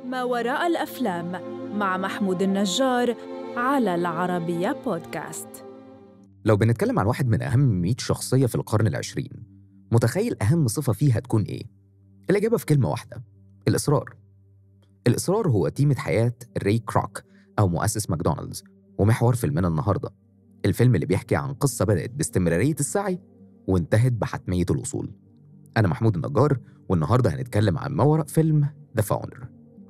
ما وراء الأفلام مع محمود النجار على العربية بودكاست لو بنتكلم عن واحد من أهم 100 شخصية في القرن العشرين متخيل أهم صفة فيه هتكون إيه؟ الإجابة في كلمة واحدة الإصرار الإصرار هو تيمة حياة ري كروك أو مؤسس ماكدونالدز ومحور فيلمنا النهاردة الفيلم اللي بيحكي عن قصة بدأت باستمرارية السعي وانتهت بحتمية الوصول أنا محمود النجار والنهاردة هنتكلم عن ما وراء فيلم ذا فاوندر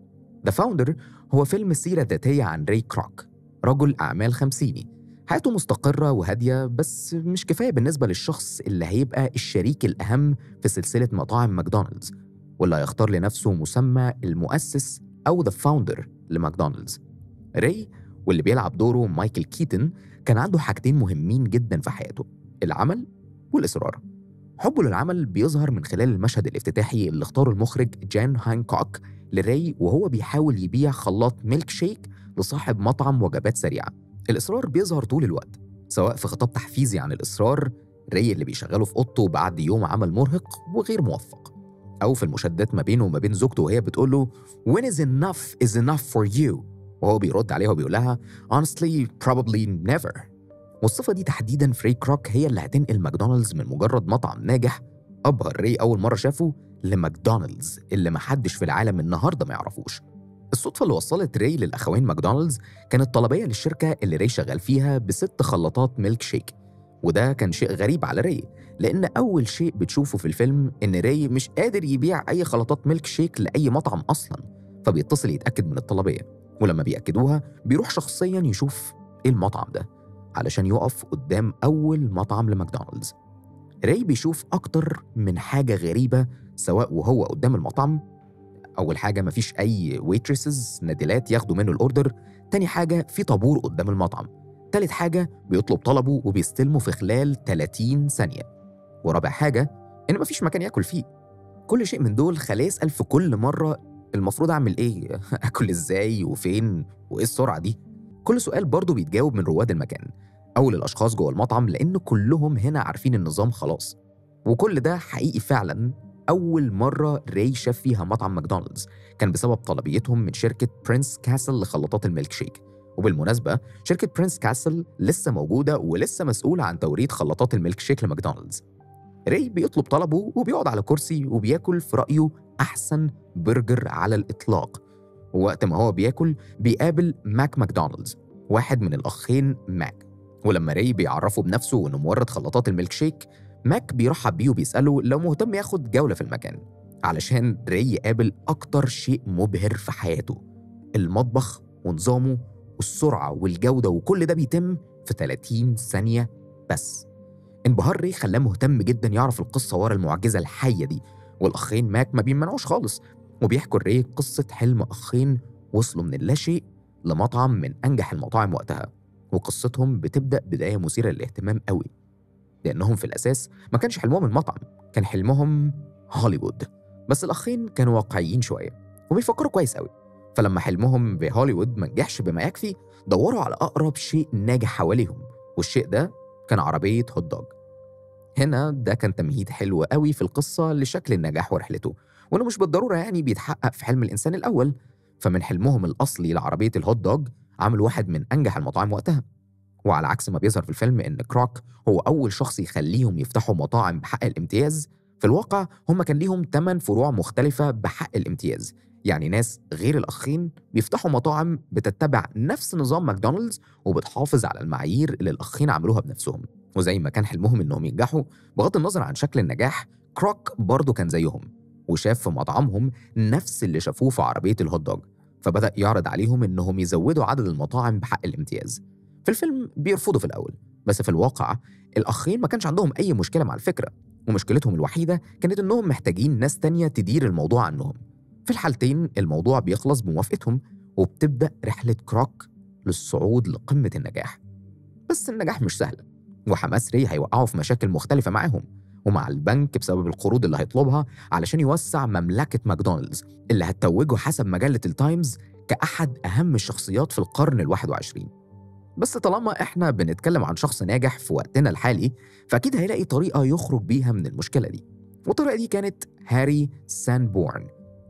ذا فاوندر هو فيلم سيرة ذاتية عن ري كروك رجل أعمال خمسيني حياته مستقرة وهادية بس مش كفاية بالنسبة للشخص اللي هيبقى الشريك الأهم في سلسلة مطاعم ماكدونالدز واللي هيختار لنفسه مسمى المؤسس أو ذا فاوندر لماكدونالدز ري واللي بيلعب دوره مايكل كيتن كان عنده حاجتين مهمين جدا في حياته العمل والإصرار حبه للعمل بيظهر من خلال المشهد الافتتاحي اللي اختاره المخرج جان هانكوك لري وهو بيحاول يبيع خلاط ميلك شيك لصاحب مطعم وجبات سريعة الإصرار بيظهر طول الوقت سواء في خطاب تحفيزي عن الإصرار ري اللي بيشغله في أوضته بعد يوم عمل مرهق وغير موفق أو في المشادات ما بينه وما بين زوجته وهي بتقول له When is enough is enough for you وهو بيرد عليها وبيقول لها Honestly probably never والصفة دي تحديدا في ري كروك هي اللي هتنقل ماكدونالدز من مجرد مطعم ناجح أبهر ري أول مرة شافه لماكدونالدز اللي محدش في العالم النهاردة ما يعرفوش الصدفة اللي وصلت ري للأخوين ماكدونالدز كانت طلبية للشركة اللي ري شغال فيها بست خلاطات ميلك شيك وده كان شيء غريب على ري لأن أول شيء بتشوفه في الفيلم إن ري مش قادر يبيع أي خلاطات ميلك شيك لأي مطعم أصلا فبيتصل يتأكد من الطلبية ولما بيأكدوها بيروح شخصيا يشوف إيه المطعم ده علشان يقف قدام أول مطعم لماكدونالدز راي بيشوف أكتر من حاجة غريبة سواء وهو قدام المطعم أول حاجة مفيش أي ويترسز نادلات ياخدوا منه الأوردر تاني حاجة في طابور قدام المطعم تالت حاجة بيطلب طلبه وبيستلمه في خلال 30 ثانية ورابع حاجة إن مفيش مكان ياكل فيه كل شيء من دول خلاه يسأل في كل مرة المفروض أعمل إيه؟ أكل إزاي وفين؟ وإيه السرعة دي؟ كل سؤال برضه بيتجاوب من رواد المكان أو للأشخاص جوه المطعم لأن كلهم هنا عارفين النظام خلاص وكل ده حقيقي فعلا أول مرة راي شاف فيها مطعم ماكدونالدز كان بسبب طلبيتهم من شركة برنس كاسل لخلاطات الميلك شيك وبالمناسبة شركة برنس كاسل لسه موجودة ولسه مسؤولة عن توريد خلاطات الميلك شيك لماكدونالدز راي بيطلب طلبه وبيقعد على كرسي وبياكل في رأيه أحسن برجر على الإطلاق ووقت ما هو بياكل بيقابل ماك ماكدونالدز واحد من الأخين ماك ولما راي بيعرفه بنفسه إنه مورد خلاطات الميلك شيك ماك بيرحب بيه وبيسأله لو مهتم ياخد جولة في المكان علشان راي يقابل أكتر شيء مبهر في حياته المطبخ ونظامه والسرعة والجودة وكل ده بيتم في 30 ثانية بس انبهار ري خلاه مهتم جدا يعرف القصة ورا المعجزة الحية دي والأخين ماك ما بيمنعوش خالص وبيحكوا ري قصة حلم أخين وصلوا من اللاشيء لمطعم من أنجح المطاعم وقتها وقصتهم بتبدأ بداية مثيرة للاهتمام قوي لأنهم في الأساس ما كانش حلمهم المطعم كان حلمهم هوليوود بس الأخين كانوا واقعيين شوية وبيفكروا كويس قوي فلما حلمهم بهوليوود ما نجحش بما يكفي دوروا على أقرب شيء ناجح حواليهم والشيء ده كان عربية هوت دوج هنا ده كان تمهيد حلو قوي في القصة لشكل النجاح ورحلته وإنه مش بالضرورة يعني بيتحقق في حلم الإنسان الأول فمن حلمهم الأصلي لعربية الهوت دوج عملوا واحد من أنجح المطاعم وقتها وعلى عكس ما بيظهر في الفيلم إن كروك هو أول شخص يخليهم يفتحوا مطاعم بحق الامتياز في الواقع هم كان ليهم 8 فروع مختلفة بحق الامتياز يعني ناس غير الأخين بيفتحوا مطاعم بتتبع نفس نظام ماكدونالدز وبتحافظ على المعايير اللي الأخين عملوها بنفسهم وزي ما كان حلمهم إنهم ينجحوا بغض النظر عن شكل النجاح كروك برضه كان زيهم وشاف في مطعمهم نفس اللي شافوه في عربية الهوت دوج فبدأ يعرض عليهم إنهم يزودوا عدد المطاعم بحق الامتياز في الفيلم بيرفضوا في الأول بس في الواقع الأخين ما كانش عندهم أي مشكلة مع الفكرة ومشكلتهم الوحيدة كانت إنهم محتاجين ناس تانية تدير الموضوع عنهم في الحالتين الموضوع بيخلص بموافقتهم وبتبدأ رحلة كروك للصعود لقمة النجاح بس النجاح مش سهل وحماس ري هيوقعوا في مشاكل مختلفة معاهم ومع البنك بسبب القروض اللي هيطلبها علشان يوسع مملكة ماكدونالدز اللي هتتوجه حسب مجلة التايمز كأحد أهم الشخصيات في القرن الواحد وعشرين بس طالما إحنا بنتكلم عن شخص ناجح في وقتنا الحالي فأكيد هيلاقي طريقة يخرج بيها من المشكلة دي والطريقة دي كانت هاري سانبورن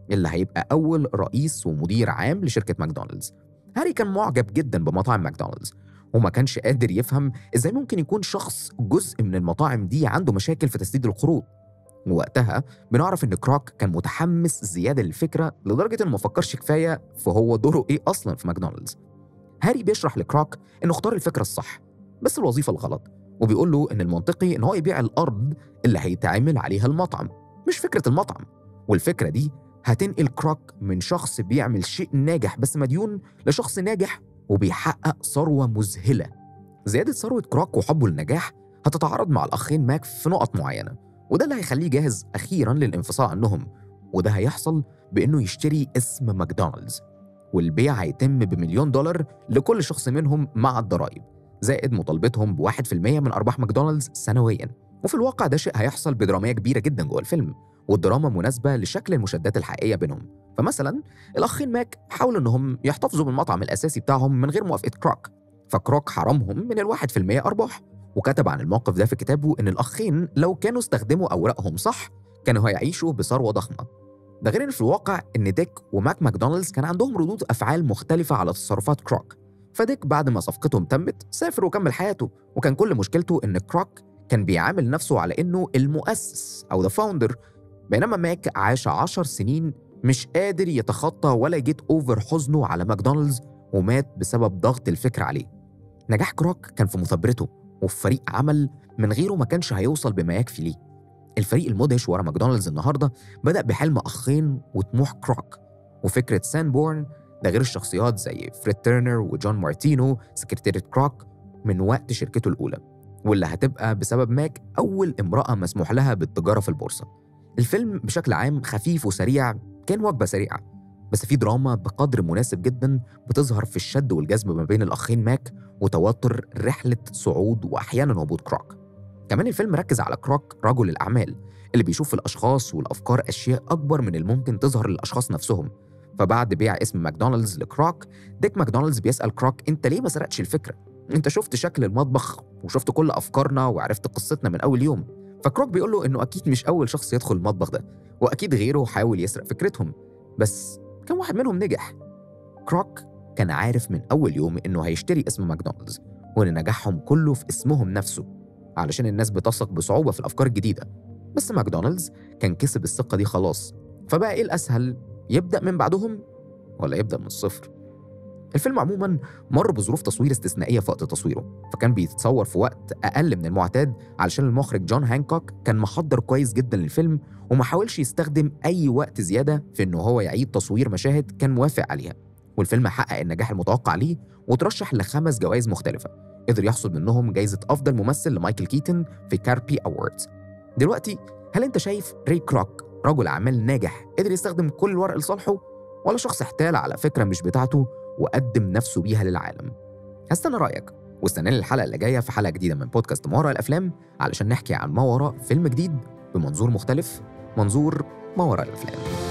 اللي هيبقى أول رئيس ومدير عام لشركة ماكدونالدز هاري كان معجب جدا بمطاعم ماكدونالدز وما كانش قادر يفهم ازاي ممكن يكون شخص جزء من المطاعم دي عنده مشاكل في تسديد القروض ووقتها بنعرف ان كراك كان متحمس زياده للفكره لدرجه انه ما فكرش كفايه في هو دوره ايه اصلا في ماكدونالدز هاري بيشرح لكراك انه اختار الفكره الصح بس الوظيفه الغلط وبيقول له ان المنطقي ان هو يبيع الارض اللي هيتعمل عليها المطعم مش فكره المطعم والفكره دي هتنقل كراك من شخص بيعمل شيء ناجح بس مديون لشخص ناجح وبيحقق ثروه مذهله زياده ثروه كراك وحبه للنجاح هتتعارض مع الاخين ماك في نقط معينه وده اللي هيخليه جاهز اخيرا للانفصال عنهم وده هيحصل بانه يشتري اسم ماكدونالدز والبيع هيتم بمليون دولار لكل شخص منهم مع الضرائب زائد مطالبتهم بواحد في المية من أرباح ماكدونالدز سنويا وفي الواقع ده شيء هيحصل بدرامية كبيرة جدا جوه الفيلم والدراما مناسبة لشكل المشادات الحقيقية بينهم فمثلا الأخين ماك حاولوا إنهم يحتفظوا بالمطعم الأساسي بتاعهم من غير موافقة كراك فكراك حرمهم من الواحد في المية أرباح وكتب عن الموقف ده في كتابه إن الأخين لو كانوا استخدموا أوراقهم صح كانوا هيعيشوا بثروة ضخمة ده غير إن في الواقع إن ديك وماك ماكدونالدز كان عندهم ردود أفعال مختلفة على تصرفات كراك فديك بعد ما صفقتهم تمت سافر وكمل حياته وكان كل مشكلته إن كراك كان بيعامل نفسه على إنه المؤسس أو ذا فاوندر بينما ماك عاش عشر سنين مش قادر يتخطى ولا يجيت أوفر حزنه على ماكدونالدز ومات بسبب ضغط الفكر عليه نجاح كراك كان في مثابرته وفي فريق عمل من غيره ما كانش هيوصل بما يكفي ليه الفريق المدهش ورا ماكدونالدز النهارده بدأ بحلم أخين وطموح كراك وفكرة سانبورن ده غير الشخصيات زي فريد تيرنر وجون مارتينو سكرتيرة كراك من وقت شركته الأولى واللي هتبقى بسبب ماك أول امرأة مسموح لها بالتجارة في البورصة الفيلم بشكل عام خفيف وسريع كان وجبة سريعة بس في دراما بقدر مناسب جدا بتظهر في الشد والجذب ما بين الأخين ماك وتوتر رحلة صعود وأحيانا هبوط كراك كمان الفيلم ركز على كراك رجل الأعمال اللي بيشوف في الأشخاص والأفكار أشياء أكبر من الممكن تظهر للأشخاص نفسهم فبعد بيع اسم ماكدونالدز لكراك ديك ماكدونالدز بيسأل كراك أنت ليه ما سرقتش الفكرة؟ أنت شفت شكل المطبخ وشفت كل أفكارنا وعرفت قصتنا من أول يوم فكراك بيقول له إنه أكيد مش أول شخص يدخل المطبخ ده وأكيد غيره حاول يسرق فكرتهم بس كم واحد منهم نجح كراك كان عارف من أول يوم إنه هيشتري اسم ماكدونالدز وإن نجاحهم كله في اسمهم نفسه علشان الناس بتثق بصعوبة في الأفكار الجديدة بس ماكدونالدز كان كسب الثقة دي خلاص فبقى إيه الأسهل يبدأ من بعدهم ولا يبدأ من الصفر الفيلم عموما مر بظروف تصوير استثنائية في وقت تصويره فكان بيتصور في وقت أقل من المعتاد علشان المخرج جون هانكوك كان محضر كويس جدا للفيلم وما حاولش يستخدم أي وقت زيادة في إنه هو يعيد تصوير مشاهد كان موافق عليها والفيلم حقق النجاح المتوقع ليه وترشح لخمس جوائز مختلفة قدر يحصد منهم جايزة أفضل ممثل لمايكل كيتن في كاربي أوردز دلوقتي هل أنت شايف ري كروك رجل أعمال ناجح قدر يستخدم كل الورق لصالحه ولا شخص احتال على فكرة مش بتاعته وقدم نفسه بيها للعالم هستنى رأيك واستناني الحلقة اللي جاية في حلقة جديدة من بودكاست ما وراء الأفلام علشان نحكي عن ما وراء فيلم جديد بمنظور مختلف منظور ما وراء الأفلام